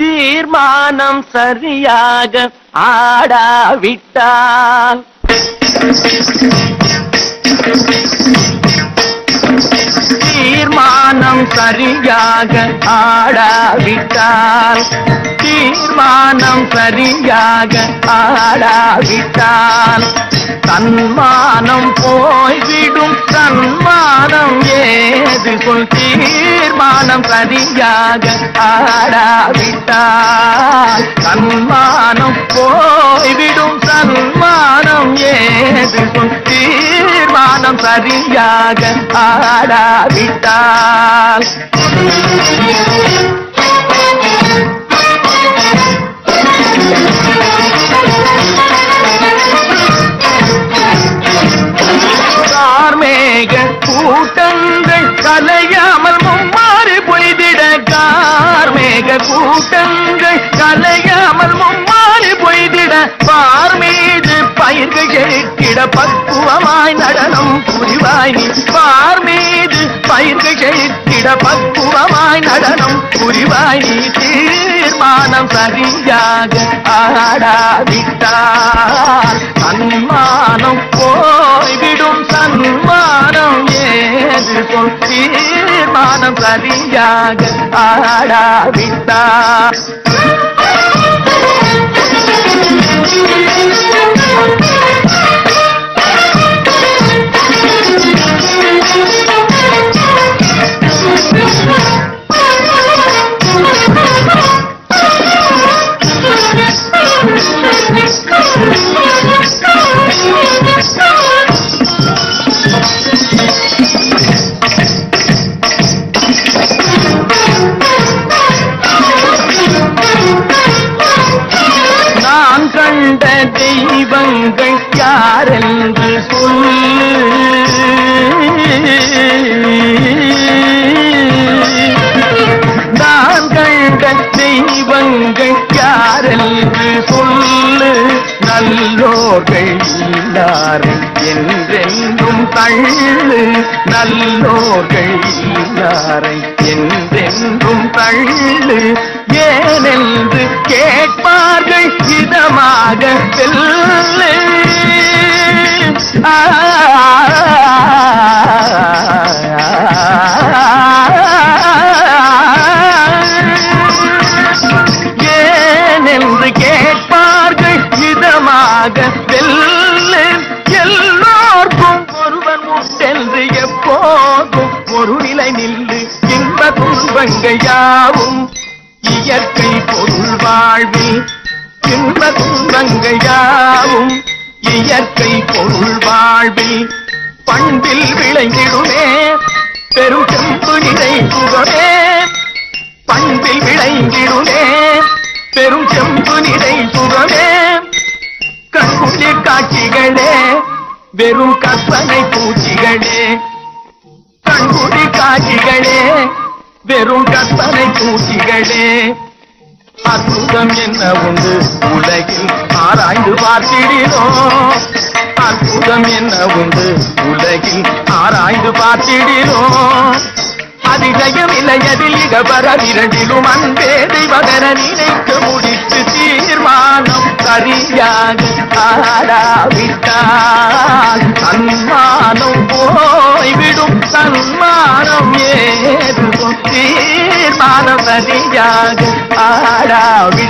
தீர்மானம் சரியாக ஆடாவிட்டால் தீர்மானம் சரியாக ஆடாவிட்டால் தீர்மானம் சரியாக ஆடாவிட்டால் தன்மானம் போய்விடும் தன்மானம் ஏது சொல் தீர்மானம் சரியாக ஆடாவிட்டால் தன்மானம் போய்விடும் தன்மானம் ஏது சொல் தீர்மானம் சரியாக ஆடாவிட்டால் கார்மேக கூட்டங்கள் கலையாமல் மும்மாறி பொய்திட கார்மேக கூட்டங்கள் கலையாமல் மும்மாறி பொய்திட பார் மீது பயிர்கள் செழித்திட பக்குவமாய் நடனம் புரிவாய் நீ பார் மீது பயிர்கள் செழித்திட பக்குவமாய் நடனம் புரிவாய் நீ தீர்மானம் சரியாக ஆடாவிட்டால் சன்மானம் போய்விடும் சன்மானம் ஏது சொல் தீர்மானம் சரியாக ஆடாவிட்டால் நான் கண்ட தெய்வங்கள் யாரென்று சொல்லு நான் கண்ட தெய்வங்கள் யாரென்று சொல்லு நல்லோர்கள் இல்லாரை என்றென்றும் தள்ளு நல்லோர்கள் இல்லாரை என்றென்றும் தள்ளு ஏனென்று கேட்பார்கள் இதமாக செல்லு ஏனென்று கேட்பார்கள் இதமாக வெல்லு எல்லோர்க்கும் ஒருவன் உண்டென்று எப்போதும் ஒரு நிலை நில்லு இன்ப துன்பங்கள் யாவும் இயற்கை பொருள் வாழ்வில் இன்ப துன்பங்கள் யாவும் இயற்கை பொருள் வாழ்வில் பண்பில் விளைந்திடுமே பெரும் செம்பு நிறை சுகமே பண்பில் விளைந்திடுமே பெரும் செம்பு நிறை சுகமே கண்குளிர் காட்சிகளே வெறும் கற்பனை பூச்சிகளே கண்குடி காட்சிகளே வெறும் கற்பனை பூச்சிகளே அற்புதம் என்ன உண்டு உலகில் ஆராய்ந்து பார்த்திடினோம் அற்புதம் என்ன உண்டு உலகில் ஆராய்ந்து பார்த்திடினோம் அதிசயம் இல்லையதில் இகபர இரண்டிலும் அன்பே தெய்வகர நினைத்து முடித்து தீர்மானம் சரியாக ஆடாவிட்டால் சன்மானம் போய்விடும் சன்மானம் ஏது தீர்மானம் சரியாக ஆடாவிட்டால்